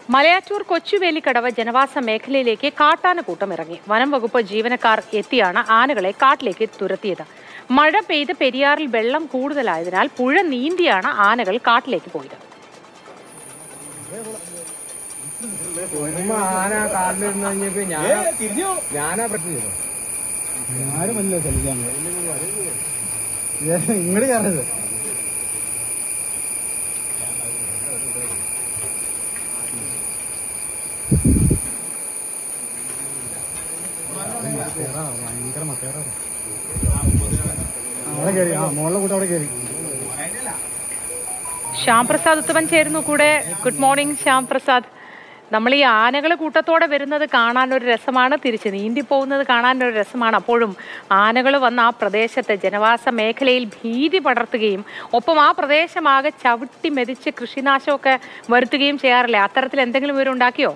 മലയാറ്റൂർ കൊച്ചുവേലിക്കടവ് ജനവാസ മേഖലയിലേക്ക് കാട്ടാനക്കൂട്ടം ഇറങ്ങി വനം വകുപ്പ് ജീവനക്കാർ എത്തിയാണ് ആനകളെ കാട്ടിലേക്ക് തുരത്തിയത് മഴ പെയ്ത് പെരിയാറിൽ വെള്ളം കൂടുതലായതിനാൽ പുഴ നീന്തിയാണ് ആനകൾ കാട്ടിലേക്ക് പോയത് ഉമ്മ ആന കാലിലിരുന്ന് കഴിഞ്ഞപ്പോ ഞാൻ ഞാനാ പ്രശ്നം ചെയ്തത് ആരുമല്ലോ ചലിക്കാൻ ഇങ്ങോട്ട് കയറരുത് ഭയങ്കര മത്തേറ അവിടെ കയറി ആ മുകളിലെ കൂട്ടം അവിടെ കയറി ശ്യാം പ്രസാദ് ഉത്തമൻ ചേരുന്നു കൂടെ ഗുഡ് മോർണിംഗ് ശ്യാം പ്രസാദ് നമ്മൾ ഈ ആനകൾ കൂട്ടത്തോടെ വരുന്നത് കാണാൻ ഒരു രസമാണ് തിരിച്ച് നീന്തി പോകുന്നത് കാണാൻ ഒരു രസമാണ് അപ്പോഴും ആനകൾ വന്ന് ആ പ്രദേശത്തെ ജനവാസ മേഖലയിൽ ഭീതി പടർത്തുകയും ഒപ്പം ആ പ്രദേശമാകെ ചവിട്ടി മെതിച്ച് കൃഷിനാശമൊക്കെ വരുത്തുകയും ചെയ്യാറില്ലേ അത്തരത്തിൽ എന്തെങ്കിലും വിവരം ഉണ്ടാക്കിയോ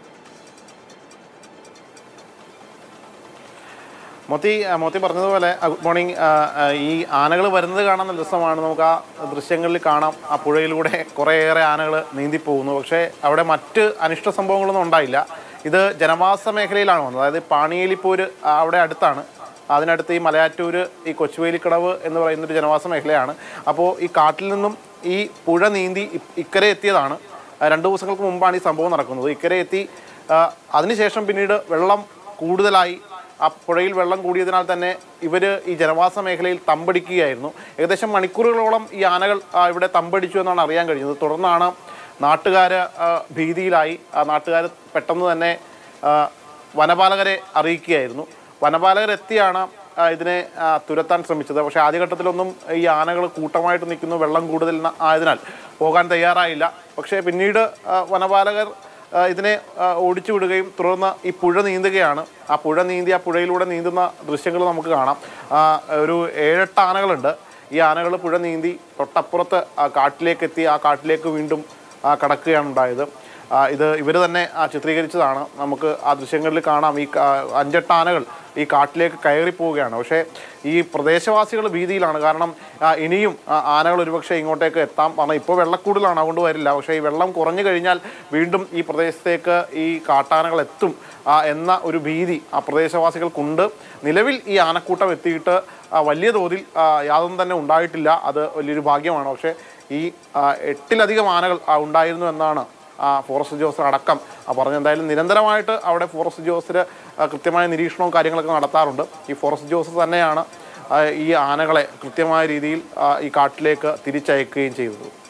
മോത്തി ആ, മോത്തി പറഞ്ഞതുപോലെ ആ, ഗുഡ് മോർണിംഗ് ആ, ആ, ഈ ആനകൾ വരുന്നത് കാണാൻ നല്ല രസമാണ് നമുക്ക് ആ ദൃശ്യങ്ങളിൽ കാണാം ആ പുഴയിലൂടെ കുറേയേറെ ആനകൾ നീന്തിപ്പോകുന്നു പക്ഷേ അവിടെ മറ്റ് അനിഷ്ട സംഭവങ്ങളൊന്നും ഉണ്ടായില്ല ഇത് ജനവാസ മേഖലയിലാണ് വന്നത് അതായത് പാണിയേലിപ്പൂര് ആ, അവിടെ അടുത്താണ് അതിനടുത്ത് ഈ മലയാറ്റൂർ ഈ കൊച്ചുവേലിക്കടവ് എന്ന് പറയുന്ന ഒരു ജനവാസ മേഖലയാണ് അപ്പോൾ ഈ കാട്ടിൽ നിന്നും ഈ പുഴ നീന്തി ഇ- ഇക്കരെ എത്തിയതാണ് ആ, രണ്ട് ദിവസങ്ങൾക്ക് മുമ്പാണ് ഈ സംഭവം നടക്കുന്നത് ഇക്കരെ എത്തി ആ, അതിനുശേഷം പിന്നീട് വെള്ളം കൂടുതലായി ആ പുഴയിൽ വെള്ളം കൂടിയതിനാൽ തന്നെ ഇവർ ഈ ജനവാസ മേഖലയിൽ തമ്പടിക്കുകയായിരുന്നു ഏകദേശം മണിക്കൂറുകളോളം ഈ ആനകൾ ആ, ഇവിടെ തമ്പടിച്ചു എന്നാണ് അറിയാൻ കഴിഞ്ഞത് തുടർന്നാണ് നാട്ടുകാർ ഭീതിയിലായി ആ നാട്ടുകാർ പെട്ടെന്ന് തന്നെ ആ, വനപാലകരെ അറിയിക്കുകയായിരുന്നു വനപാലകരെത്തിയാണ് ആ, ഇതിനെ ആ, തുരത്താൻ ശ്രമിച്ചത് പക്ഷേ ആദ്യഘട്ടത്തിലൊന്നും ഈ ആനകൾ കൂട്ടമായിട്ട് നിൽക്കുന്നു വെള്ളം കൂടുതൽ ന- ആയതിനാൽ പോകാൻ തയ്യാറായില്ല പക്ഷേ പിന്നീട് ആ, വനപാലകർ ആ, ഇതിനെ ആ, ഓടിച്ചു വിടുകയും തുടർന്ന് ഈ പുഴ നീന്തുകയാണ് ആ പുഴ നീന്തി ആ പുഴയിലൂടെ നീന്തുന്ന ദൃശ്യങ്ങൾ നമുക്ക് കാണാം ആ, ഒരു ഏഴെട്ട് ആനകളുണ്ട് ഈ ആനകൾ പുഴ നീന്തി തൊട്ടപ്പുറത്ത് ആ കാട്ടിലേക്ക് എത്തി ആ കാട്ടിലേക്ക് വീണ്ടും ആ, കടക്കുകയാണ് ഉണ്ടായത് ആ, ഇത് ഇവർ തന്നെ ആ, ചിത്രീകരിച്ചതാണ് നമുക്ക് ആ ദൃശ്യങ്ങളിൽ കാണാം ഈ കാ- അഞ്ചെട്ട് ആനകൾ ഈ കാട്ടിലേക്ക് കയറി പോവുകയാണ് പക്ഷേ ഈ പ്രദേശവാസികൾ ഭീതിയിലാണ് കാരണം ആ, ഇനിയും ആ, ആനകൾ ഒരുപക്ഷെ ഇങ്ങോട്ടേക്ക് എത്താം കാരണം ഇപ്പോൾ വെള്ളക്കൂടുതലാണ് അതുകൊണ്ട് വരില്ല പക്ഷേ ഈ വെള്ളം കുറഞ്ഞു കഴിഞ്ഞാൽ വീണ്ടും ഈ പ്രദേശത്തേക്ക് ഈ കാട്ടാനകൾ എത്തും ആ, എന്ന ഒരു ഭീതി ആ പ്രദേശവാസികൾക്കുണ്ട് നിലവിൽ ഈ ആനക്കൂട്ടം എത്തിയിട്ട് ആ, വലിയ തോതിൽ ആ, യാതൊന്നും തന്നെ ഉണ്ടായിട്ടില്ല അത് വലിയൊരു ഭാഗ്യമാണ് പക്ഷേ ഈ ആ, എട്ടിലധികം ആനകൾ ആ, ഉണ്ടായിരുന്നു എന്നാണ് ആ, ഫോറസ്റ്റ് ഉദ്യോഗസ്ഥർ അടക്കം ആ, പറഞ്ഞത് എന്തായാലും നിരന്തരമായിട്ട് അവിടെ ഫോറസ്റ്റ് ഉദ്യോഗസ്ഥർ ആ, കൃത്യമായ നിരീക്ഷണവും കാര്യങ്ങളൊക്കെ നടത്താറുണ്ട് ഈ ഫോറസ്റ്റ് ഉദ്യോഗസ്ഥർ തന്നെയാണ് ആ, ഈ ആനകളെ കൃത്യമായ രീതിയിൽ ആ, ഈ കാട്ടിലേക്ക് തിരിച്ചയക്കുകയും ചെയ്തത്